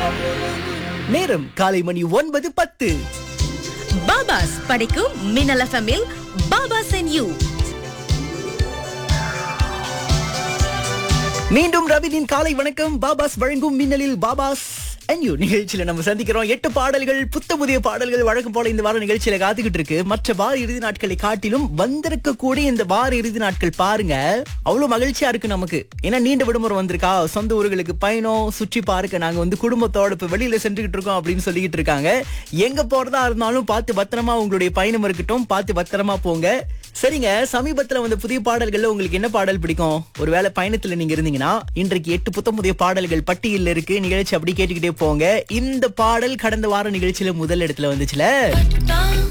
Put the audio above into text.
நேரம் காலை மணி ஒன்பது பத்து பாபாஸ் படைக்கும் மின்னல் எஃப்எம்மில் பாபாஸ் அண்ட் யூ மீண்டும் ரவினின் காலை வணக்கம் பாபாஸ் வழங்கும் மின்னலில் பாபாஸ் and you நிகழ்ச்சியில நம்ம சந்திக்கிறோம் எட்டு பாடல்கள் புத்த புதிய பாடல்கள் வழக்கம் போல இந்த வார நிகழ்ச்சியில காத்துக்கிட்டு இருக்கு மற்ற வார இறுதி நாட்களை காட்டிலும் வந்திருக்க கூடிய இந்த வார இறுதி நாட்கள் பாருங்க அவ்வளவு மகிழ்ச்சியா இருக்கு நமக்கு ஏன்னா நீண்ட விடுமுறை வந்திருக்கா சொந்த ஊர்களுக்கு பயணம் சுற்றி பார்க்க நாங்க வந்து குடும்பத்தோட இப்ப வெளியில சென்றுகிட்டு இருக்கோம் அப்படின்னு சொல்லிக்கிட்டு இருக்காங்க எங்க போறதா இருந்தாலும் பார்த்து பத்திரமா உங்களுடைய பயணம் இருக்கட்டும் பார்த்து பத்திரமா போங்க சரிங்க சமீபத்துல வந்த புதிய பாடல்கள்ல உங்களுக்கு என்ன பாடல் பிடிக்கும் ஒருவேளை பயணத்துல நீங்க இருந்தீங்கன்னா இன்றைக்கு எட்டு புத்தம் புதிய பாடல்கள் பட்டியல்ல இருக்கு நிகழ்ச்சி அப்படி கேட்டுக்கிட்டே போங்க இந்த பாடல் கடந்த வார நிகழ்ச்சியில முதல் இடத்துல வந்துச்சுல